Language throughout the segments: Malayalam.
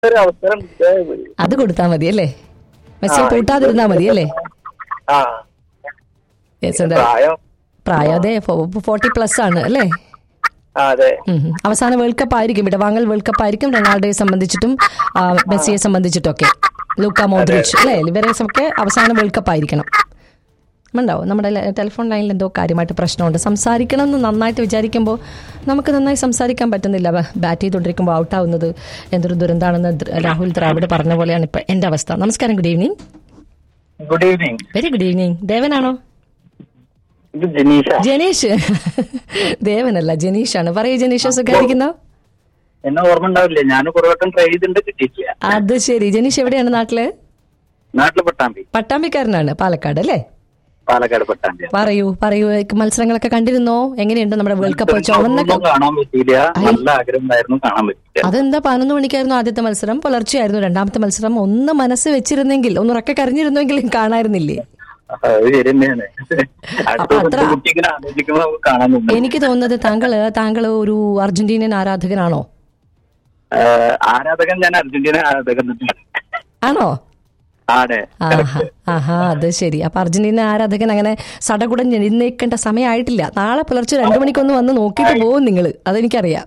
ഒരു അവസരം കിട്ടിയാൽ മതി. അത് കൊടുത്താൽ മതി അല്ലേ മെസ്സി പൂട്ടാതിരുന്നാ മതി അല്ലേ ആ യെസ് എന്താ പ്രായം പ്രായം അതെ ഫോർട്ടി പ്ലസ് ആണ് അല്ലേ ആ, അതെ ഉം ഉം. അവസാന വേൾഡ് കപ്പ് ആയിരിക്കും ഇടവാങ്ങൽ വേൾഡ് കപ്പ് ആയിരിക്കും റൊണാൾഡോയെ സംബന്ധിച്ചിട്ടും ആ, മെസ്സിയെ സംബന്ധിച്ചിട്ടൊക്കെ ലൂക്ക മോദ്രിച്ച് അല്ലേ ഇവരെ ഒക്കെ അവസാന വേൾഡ് കപ്പ് ആയിരിക്കണം ഉണ്ടാവും നമ്മുടെ ലെ- ടെലിഫോൺ ലൈനിൽ എന്തോ കാര്യമായിട്ട് പ്രശ്നമുണ്ട് സംസാരിക്കണം എന്ന് നന്നായിട്ട് വിചാരിക്കുമ്പോൾ നമുക്ക് നന്നായി സംസാരിക്കാൻ പറ്റുന്നില്ല ബ- ബാറ്റ് ചെയ്തുകൊണ്ടിരിക്കുമ്പോൾ ഔട്ടാവുന്നത് എന്തൊരു ദുരന്താണെന്ന് ദ്ര- രാഹുൽ ദ്രാവിഡ് പറഞ്ഞ പോലെയാണ് ഇപ്പം എൻ്റെ അവസ്ഥ നമസ്കാരം good evening good evening very good evening ദേവനാണോ ഇത് ജനീഷ ജനീഷ് ദേവനല്ല ജനീഷാണ് പറയൂ ജനീഷ് സുഖമായിരിക്കുന്നോ എന്നെ ഓർമ്മ ഉണ്ടാവില്ലേ ഞാൻ കുറെ വട്ടം ട്രൈ ചെയ്തിട്ടുണ്ട് കിട്ടിയിട്ടില്ല അത് ശരി ജനീഷ് എവിടെയാണ് നാട്ടില് നാട്ടില് പട്ടാമ്പി പട്ടാമ്പിക്കാരനാണ് പാലക്കാട് അല്ലേ പാലക്കാട് പട്ടാമ്പി പറയൂ പറയൂ മത്സരങ്ങളൊക്കെ കണ്ടിരുന്നോ എങ്ങനെയുണ്ട് നമ്മുടെ വേൾഡ് കപ്പ് ചുവന്ന ഒന്നും കാണാൻ പറ്റിയില്ല നല്ല ആഗ്രഹം ഉണ്ടായിരുന്നു കാണാൻ പറ്റില്ല അതെന്താ പതിനൊന്ന് മണിക്കായിരുന്നു ആദ്യത്തെ മത്സരം പുലർച്ചെയായിരുന്നു രണ്ടാമത്തെ മത്സരം ഒന്ന് മനസ്സ് വെച്ചിരുന്നെങ്കിൽ ഒന്ന് ഉറക്കെ കരഞ്ഞിരുന്നെങ്കിൽ കാണാമായിരുന്നില്ലേ അത് ശരി തന്നെയാണ് അടുത്ത അത്ര- കുട്ടി ഇങ്ങനെ ആലോചിക്കുമ്പോൾ നമുക്ക് കാണാൻ തോന്നുന്നു എനിക്ക് തോന്നുന്നത് താങ്കള് താങ്കൾ ഒരു അർജന്റീനിയൻ ആരാധകനാണോ ആഹ് ആരാധകൻ ഞാൻ അർജന്റീന ആരാധകൻ തന്നെയാണ് ആണോ ആണ് ആഹാ ആഹാ അത് ശരി അപ്പൊ അർജന്റീന ആരാധകൻ അങ്ങനെ സടകുടഞ്ഞ് എഴുന്നേക്കേണ്ട സമയമായിട്ടില്ല നാളെ പുലർച്ചെ രണ്ടു മണിക്കൊന്ന് വന്ന് നോക്കിയിട്ട് പോകും നിങ്ങൾ അതെനിക്കറിയാം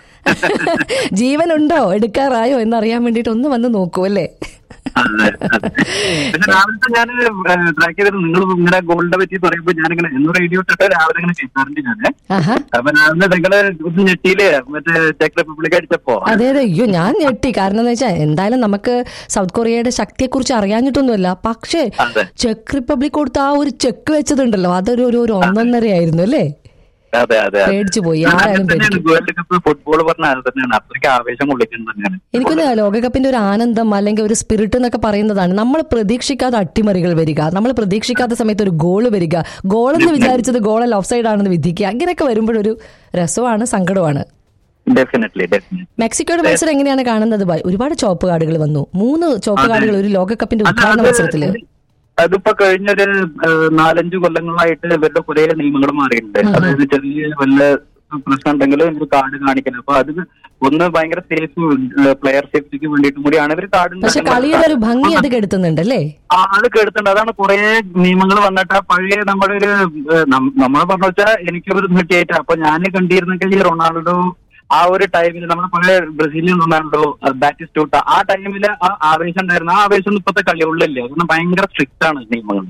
ജീവനുണ്ടോ എടുക്കാറായോ എന്നറിയാൻ വേണ്ടിയിട്ട് ഒന്ന് വന്ന് നോക്കൂ അല്ലേ അതെ, അതെ. പിന്നെ രാവിലത്തെ ഞാൻ ട്രാക്ക് ചെയ്തിട്ട് നിങ്ങൾ ഇങ്ങനെ ഗോൾഡിനെ പറ്റി പറയുമ്പോൾ ഞാനിങ്ങനെ എന്ന് റേഡിയോ ഇട്ടിട്ട് രാവിലെ ഇങ്ങനെ കേൾക്കാറുണ്ട് ഞാൻ ആഹാ അപ്പൊ രാവിലെ നിങ്ങള് ഒന്ന് ഞെട്ടിയില്ലേ മറ്റേ ചെക്ക് റിപ്പബ്ലിക് അടിച്ചപ്പോ അതെ അതെ അയ്യോ ഞാൻ ഞെട്ടി കാരണം എന്ന് വെച്ചാൽ എന്തായാലും നമുക്ക് സൗത്ത് കൊറിയയുടെ ശക്തിയെക്കുറിച്ച് അറിയാഞ്ഞിട്ടൊന്നുമല്ല പക്ഷേ അതെ. ചെക്ക് റിപ്പബ്ലിക് കൊടുത്ത ആ ഒരു ചെക്ക് വെച്ചതുണ്ടല്ലോ അതൊരു ഒരു ഒരു ഒന്നൊന്നരയായിരുന്നു അല്ലേ അതെ അതെ അതെ. പേടിച്ചു പോയി അത് ആരായാലും തന്നെയാണ് പേടിക്കും വേൾഡ് കപ്പ് ഫുട്ബോൾ പറഞ്ഞ അത് തന്നെയാണ് അത്രയ്ക്ക് ആവേശം കൊള്ളിക്കുന്നത് തന്നെയാണ് എനിക്കൊന്ന് ലോകകപ്പിന്റെ ഒരു ആനന്ദം അല്ലെങ്കിൽ ഒരു സ്പിരിറ്റ് എന്നൊക്കെ പറയുന്നതാണ് നമ്മൾ പ്രതീക്ഷിക്കാത്ത അട്ടിമറികൾ വരിക നമ്മൾ പ്രതീക്ഷിക്കാത്ത സമയത്ത് ഒരു ഗോൾ വരിക ഗോൾ എന്ന് വിചാരിച്ചത് ഗോളല്ല ഓഫ് സൈഡ് ആണെന്ന് വിധിക്കുക അങ്ങനെയൊക്കെ വരുമ്പോഴൊരു രസമാണ് സങ്കടമാണ് ഡെഫിനറ്റ്ലി ഡെഫിനറ്റ്ലി മെക്സിക്കോയുടെ മത്സരം എങ്ങനെയാണ് കാണുന്നത് ബൈ? ഒരുപാട് ചുവപ്പ് കാർഡുകൾ വന്നു മൂന്ന് ചുവപ്പ് കാർഡുകൾ ഒരു ലോകകപ്പിന്റെ ഉദ്ഘാടന മത്സരത്തില് അതിപ്പോ കഴിഞ്ഞൊരു ഏഹ്, നാലഞ്ച് കൊല്ലങ്ങളായിട്ട് ഇവരുടെ കുറെ നിയമങ്ങൾ മാറിയിട്ടുണ്ട് അതായത് ചെറിയ വല്ല പ്രശ്നം ഉണ്ടെങ്കിൽ ഒരു കാർഡ് കാണിക്കണം അപ്പൊ അത് ഒന്ന് ഭയങ്കര സേഫ് പ്ലെയർ സേഫ്റ്റിക്ക് വേണ്ടിയിട്ടും കൂടിയാണ് ഇവർ കാർഡ് പക്ഷെ കളിയുടെ ഒരു ഭംഗി അത് കെടുത്തുന്നുണ്ട് അല്ലേ അത് കേടുത്തുണ്ട് അതാണ് കുറെ നിയമങ്ങൾ വന്നിട്ട് ആ പഴയ നമ്മുടെ ഒരു നമ്മൾ പറഞ്ഞു വെച്ചാൽ എനിക്കൊരു കിട്ടിയായിട്ട് അപ്പൊ ഞാൻ കണ്ടിരുന്നെങ്കിൽ ഈ റൊണാൾഡോ ആ ഒരു ടൈമിൽ നമ്മുടെ പഴയ ബ്രസീലിയൻ റൊണാൾഡോ ബാറ്റിസ്റ്റൂട്ട ആ ടൈമിൽ ആ ആവേശം ഉണ്ടായിരുന്നു ആ ആവേശം ഒന്നും ഇപ്പത്തെ കളികളിലല്ലേ കാരണം ഭയങ്കര സ്ട്രിക്റ്റ് ആണ് നിയമങ്ങൾ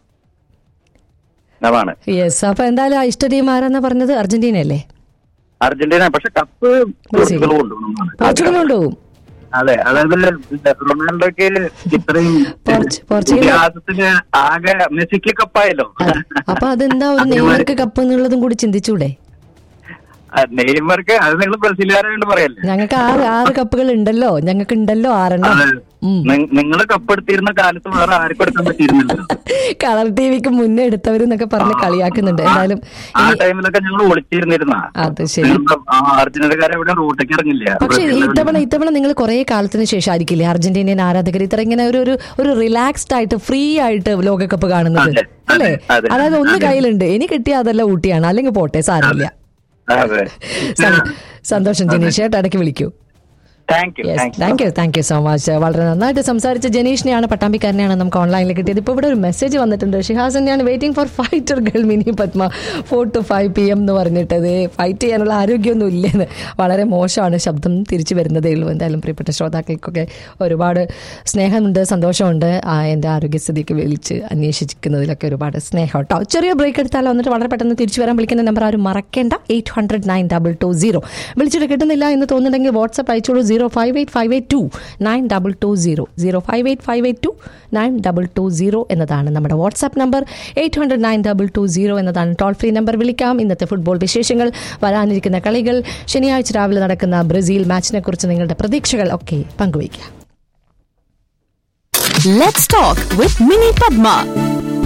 അതാണ് യെസ് അപ്പൊ എന്തായാലും ആ ഇഷ്ട ടീം ആരാന്നാ പറഞ്ഞത് അർജന്റീന അല്ലേ അർജന്റീന പക്ഷെ കപ്പ് പോർച്ചുഗൽ കൊണ്ടുപോകും പോർച്ചുഗൽ കൊണ്ടുപോകും അതെ അതായത് റൊണാൾഡോക്ക് ഇത്രയും പോർച്ച്- പോർച്ചുഗൽ ഇതിഹാസത്തിന് ആകെ മെസ്സിക്ക് കപ്പായല്ലോ അപ്പൊ അതെന്താ ഒരു നെയ്മർക്ക് കപ്പ് എന്നുള്ളതും കൂടി ചിന്തിച്ചൂടെ ആ, നെയ്മർക്ക് അത് നിങ്ങൾ ബ്രസീലുകാരായോണ്ട് പറയല്ലേ ഞങ്ങൾക്ക് ആറ് ആറ് കപ്പുകൾ ഉണ്ടല്ലോ ഞങ്ങൾക്ക് ഉണ്ടല്ലോ ആറെണ്ണം ഉം. നിങ്ങൾ കപ്പെടുത്തിരുന്ന കാലത്ത് വേറെ ആർക്കും എടുക്കാൻ പറ്റിയിരുന്നില്ല കളർ ടി വിക്ക് മുന്നേ എടുത്തവരെന്നൊക്കെ പറഞ്ഞ് കളിയാക്കുന്നുണ്ട് എന്തായാലും ആ ടൈമിലൊക്കെ ഞങ്ങൾ ഒളിച്ചിരുന്നിരുന്ന അത് ശരി അർജന്റീനക്കാരെ എവിടെ റൂട്ടേക്ക് ഇറങ്ങില്ല പക്ഷേ ഇത്തവണ ഇത്തവണ നിങ്ങൾ കുറെ കാലത്തിന് ശേഷം ആയിരിക്കില്ലേ അർജന്റീനിയൻ ആരാധകർ ഇത്ര ഇങ്ങനെ ഒരു ഒരു ഒരു റിലാക്സ്ഡ് ആയിട്ട് ഫ്രീ ആയിട്ട് ലോകകപ്പ് കാണുന്നത് അതെ, അതെ, അല്ലേ അതെ. അതായത് ഒന്ന് കയ്യിലുണ്ട് ഇനി കിട്ടിയ അതല്ല ഊട്ടിയാണ് അല്ലെങ്കിൽ പോട്ടെ സാരമില്ല അതെ സ- സന്തോഷം ജനീഷ് ഏട്ടാ ഇടയ്ക്ക് വിളിക്കൂ thank you yes thank you thank you thank you so much വളരെ നന്നായിട്ട് സംസാരിച്ച ജനീഷിനെയാണ് പട്ടാമ്പിക്കാരനെയാണ് നമുക്ക് ഓൺലൈനിൽ കിട്ടിയത് ഇപ്പോൾ ഇവിടെ ഒരു മെസ്സേജ് വന്നിട്ടുണ്ട് ഷിഹാസൻ ഞാൻ waiting for fighter girl Mini Padma four two five P M എന്ന് പറഞ്ഞിട്ടത് ഫൈറ്റ് ചെയ്യാനുള്ള ആരോഗ്യമൊന്നും ഇല്ലെന്ന് വളരെ മോശമാണ് ശബ്ദം തിരിച്ചു വരുന്നതേ ഉള്ളൂ എന്തായാലും പ്രിയപ്പെട്ട ശ്രോതാക്കൾക്കൊക്കെ ഒരുപാട് സ്നേഹമുണ്ട് സന്തോഷമുണ്ട് ആ, എൻ്റെ ആരോഗ്യസ്ഥിതിക്ക് വിളിച്ച് അന്വേഷിക്കുന്നതിലൊക്കെ ഒരുപാട് സ്നേഹം കേട്ടോ ചെറിയ ബ്രേക്ക് എടുത്താലോ വന്നിട്ട് വളരെ പെട്ടെന്ന് തിരിച്ചു വരാൻ വിളിക്കുന്ന നമ്പർ ആരും മറക്കേണ്ട eight hundred nine double two zero വിളിച്ചിട്ട് കിട്ടുന്നില്ല എന്ന് തോന്നുന്നുണ്ടെങ്കിൽ വാട്സപ്പ് അയച്ചോളൂ zero five eight five eight two nine double two zero zero five eight five eight two nine double two zero എന്നതാണ് നമ്മുടെ WhatsApp number eight hundred nine double two zero എന്നതാണ് ടോൾ ഫ്രീ നമ്പർ വിളിക്കാം ഇന്നത്തെ ഫുട്ബോൾ വിശേഷങ്ങൾ വരാനിരിക്കുന്ന കളികൾ ശനിയാഴ്ച രാവിലെ നടക്കുന്ന ബ്രസീൽ മാച്ചിനെ കുറിച്ച് നിങ്ങളുടെ പ്രതീക്ഷകൾ ഒക്കെ പങ്കുവയ്ക്കാം Let's talk with Mini Padma.